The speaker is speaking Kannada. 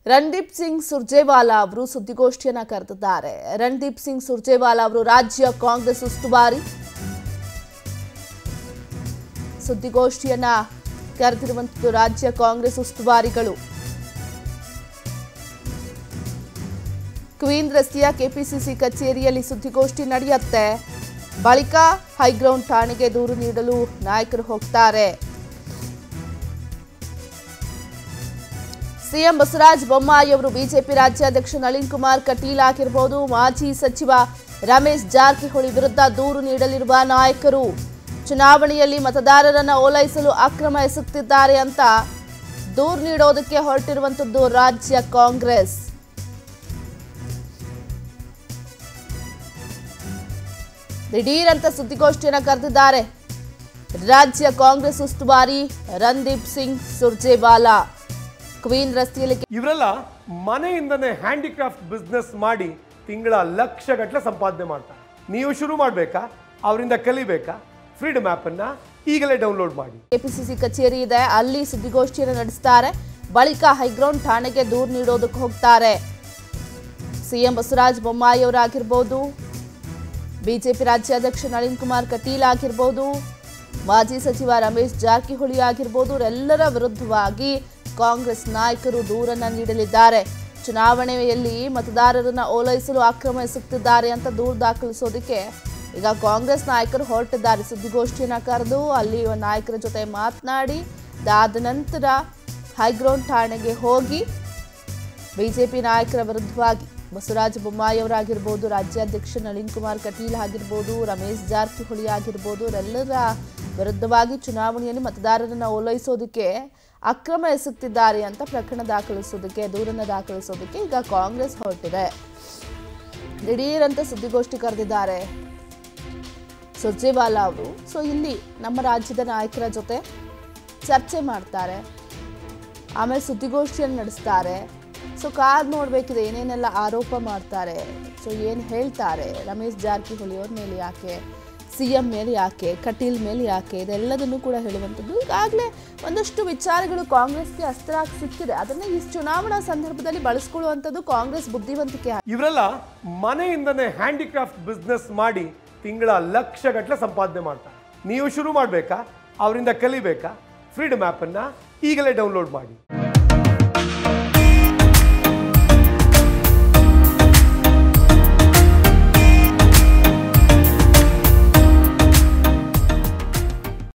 ರಣದೀಪ್ ಸಿಂಗ್ ಸುರ್ಜೇವಾಲಾ ಅವರು ಸುದ್ದಿಗೋಷ್ಠಿಯನ್ನ ಕರೆದಿದ್ದಾರೆ ರಣದೀಪ್ ಸಿಂಗ್ ಸುರ್ಜೇವಾಲಾ ಅವರು ರಾಜ್ಯ ಕಾಂಗ್ರೆಸ್ ಉಸ್ತುವಾರಿ ಸುದ್ದಿಗೋಷ್ಠಿಯನ್ನ ಕರೆದಿರುವಂತದ್ದು ರಾಜ್ಯ ಕಾಂಗ್ರೆಸ್ ಉಸ್ತುವಾರಿಗಳು ಕ್ವೀನ್ ರಸ್ತೆಯ ಕೆಪಿಸಿಸಿ ಕಚೇರಿಯಲ್ಲಿ ಸುದ್ದಿಗೋಷ್ಠಿ ನಡೆಯುತ್ತೆ ಬಳಿಕ ಹೈಗ್ರೌಂಡ್ ಠಾಣೆಗೆ ದೂರು ನೀಡಲು ನಾಯಕರು ಹೋಗ್ತಾರೆ ಸಿಎಂ ಬಸವರಾಜ ಬೊಮ್ಮಾಯಿ ಅವರು ಬಿಜೆಪಿ ರಾಜ್ಯಾಧ್ಯಕ್ಷ ನಳಿನ್ ಕುಮಾರ್ ಕಟೀಲ್ ಆಗಿರಬಹುದು ಮಾಜಿ ಸಚಿವ ರಮೇಶ್ ಜಾರಕಿಹೊಳಿ ವಿರುದ್ಧ ದೂರು ನೀಡಲಿರುವ ನಾಯಕರು ಚುನಾವಣೆಯಲ್ಲಿ ಮತದಾರರನ್ನ ಓಲೈಸಲು ಅಕ್ರಮ ಎಸಗುತ್ತಿದ್ದಾರೆ ಅಂತ ದೂರು ನೀಡೋದಕ್ಕೆ ಹೊರಟಿರುವಂತದ್ದು ರಾಜ್ಯ ಕಾಂಗ್ರೆಸ್ ದಿಢೀರಂತ ಸುದ್ದಿಗೋಷ್ಠಿಯನ್ನ ಕರೆದಿದ್ದಾರೆ ರಾಜ್ಯ ಕಾಂಗ್ರೆಸ್ ಉಸ್ತುವಾರಿ ರಣದೀಪ್ ಸಿಂಗ್ ಸುರ್ಜೇವಾಲಾ ಕ್ವೀನ್ ರಸ್ತೆಯಲ್ಲಿ ಇವರೆಲ್ಲ ಮನೆಯಿಂದನೇ ಹ್ಯಾಂಡಿಕ್ರಾಫ್ಟ್ ಬಿಸ್ನೆಸ್ ಮಾಡಿ ತಿಂಗಳ ಲಕ್ಷ ಗಟ್ಟಲೆ ಸಂಪಾದನೆ ಮಾಡ್ತಾರೆ ನೀವು ಶುರು ಮಾಡಬೇಕಾ ಅವರಿಂದ ಕಲಿಬೇಕಾ ಫ್ರೀಡಮ್ ಆ್ಯಪನ್ನು ಈಗಲೇ ಡೌನ್ಲೋಡ್ ಮಾಡಿ ಕೆಪಿಸಿಸಿ ಕಚೇರಿ ಇದೆ ಅಲ್ಲಿ ಸುದ್ದಿಗೋಷ್ಠಿಯನ್ನು ನಡೆಸ್ತಾರೆ ಬಳಿಕ ಹೈಗ್ರೌಂಡ್ ಠಾಣೆಗೆ ದೂರು ನೀಡೋದಕ್ಕೆ ಹೋಗ್ತಾರೆ ಸಿಎಂ ಬಸವರಾಜ ಬೊಮ್ಮಾಯಿ ಅವರಾಗಿರ್ಬೋದು ಬಿಜೆಪಿ ರಾಜ್ಯಾಧ್ಯಕ್ಷ ನಳಿನ್ ಕುಮಾರ್ ಕಟೀಲ್ ಆಗಿರ್ಬೋದು ಮಾಜಿ ಸಚಿವ ರಮೇಶ್ ಜಾರಕಿಹೊಳಿ ಆಗಿರ್ಬೋದು ಇವರೆಲ್ಲರ ವಿರುದ್ಧವಾಗಿ ಕಾಂಗ್ರೆಸ್ ನಾಯಕರು ದೂರನ್ನ ನೀಡಲಿದ್ದಾರೆ ಚುನಾವಣೆಯಲ್ಲಿ ಮತದಾರರನ್ನ ಓಲೈಸಲು ಅಕ್ರಮ ಎಸಗುತ್ತಿದ್ದಾರೆ ಅಂತ ದೂರು ದಾಖಲಿಸೋದಕ್ಕೆ ಈಗ ಕಾಂಗ್ರೆಸ್ ನಾಯಕರು ಹೊರಟಿದ್ದಾರೆ ಸುದ್ದಿಗೋಷ್ಠಿಯನ್ನ ಕರೆದು ಅಲ್ಲಿ ನಾಯಕರ ಜೊತೆ ಮಾತನಾಡಿ ಅದಾದ ನಂತರ ಹೈಗ್ರೌಂಡ್ ಠಾಣೆಗೆ ಹೋಗಿ ಬಿಜೆಪಿ ನಾಯಕರ ವಿರುದ್ಧವಾಗಿ ಬಸವರಾಜ ಬೊಮ್ಮಾಯಿ ಅವರಾಗಿರ್ಬೋದು ರಾಜ್ಯಾಧ್ಯಕ್ಷ ನಳಿನ್ ಕುಮಾರ್ ಕಟೀಲ್ ಆಗಿರ್ಬೋದು ರಮೇಶ್ ಜಾರಕಿಹೊಳಿ ಆಗಿರ್ಬೋದು ಇವರೆಲ್ಲರ ವಿರುದ್ಧವಾಗಿ ಚುನಾವಣೆಯಲ್ಲಿ ಮತದಾರರನ್ನ ಓಲೈಸೋದಕ್ಕೆ ಅಕ್ರಮ ಎಸಗುತ್ತಿದ್ದಾರೆ ಅಂತ ಪ್ರಕರಣ ದಾಖಲಿಸೋದಕ್ಕೆ ದೂರನ್ನ ದಾಖಲಿಸೋದಕ್ಕೆ ಈಗ ಕಾಂಗ್ರೆಸ್ ಹೊರಟಿದೆ ದಿಢೀರಂತ ಸುದ್ದಿಗೋಷ್ಠಿ ಕರೆದಿದ್ದಾರೆ ಸುರ್ಜೇವಾಲಾ ಅವರು ಸೊ ಇಲ್ಲಿ ನಮ್ಮ ರಾಜ್ಯದ ನಾಯಕರ ಜೊತೆ ಚರ್ಚೆ ಮಾಡ್ತಾರೆ ಆಮೇಲೆ ಸುದ್ದಿಗೋಷ್ಠಿಯನ್ನು ನಡೆಸ್ತಾರೆ ಸೊ ಕಾದ್ ನೋಡಬೇಕಿದೆ ಏನೇನೆಲ್ಲ ಆರೋಪ ಮಾಡ್ತಾರೆ ಸೊ ಏನು ಹೇಳ್ತಾರೆ ರಮೇಶ್ ಜಾರಕಿಹೊಳಿ ಅವ್ರ ಮೇಲೆ ಯಾಕೆ ಸಿ ಎಂ ಮೇಲೆ ಯಾಕೆ ಕಟೀಲ್ ಮೇಲೆ ಯಾಕೆ ಇದೆಲ್ಲದನ್ನು ಕೂಡ ಹೇಳುವಂಥದ್ದು ಈಗಾಗಲೇ ಒಂದಷ್ಟು ವಿಚಾರಗಳು ಕಾಂಗ್ರೆಸ್ಗೆ ಅಸ್ತ್ರ ಸಿಕ್ಕಿದೆ ಅದನ್ನು ಈ ಚುನಾವಣಾ ಸಂದರ್ಭದಲ್ಲಿ ಬಳಸ್ಕೊಳ್ಳುವಂಥದ್ದು ಕಾಂಗ್ರೆಸ್ ಬುದ್ಧಿವಂತಿಕೆ ಇವರೆಲ್ಲ ಮನೆಯಿಂದನೇ ಹ್ಯಾಂಡಿಕ್ರಾಫ್ಟ್ ಬಿಸ್ನೆಸ್ ಮಾಡಿ ತಿಂಗಳ ಲಕ್ಷ ಗಟ್ಟಲೆ ಸಂಪಾದನೆ ಮಾಡ್ತಾರೆ ನೀವು ಶುರು ಮಾಡಬೇಕಾ ಅವರಿಂದ ಕಲಿಬೇಕಾ ಫ್ರೀಡಮ್ ಆ್ಯಪನ್ನು ಈಗಲೇ ಡೌನ್ಲೋಡ್ ಮಾಡಿ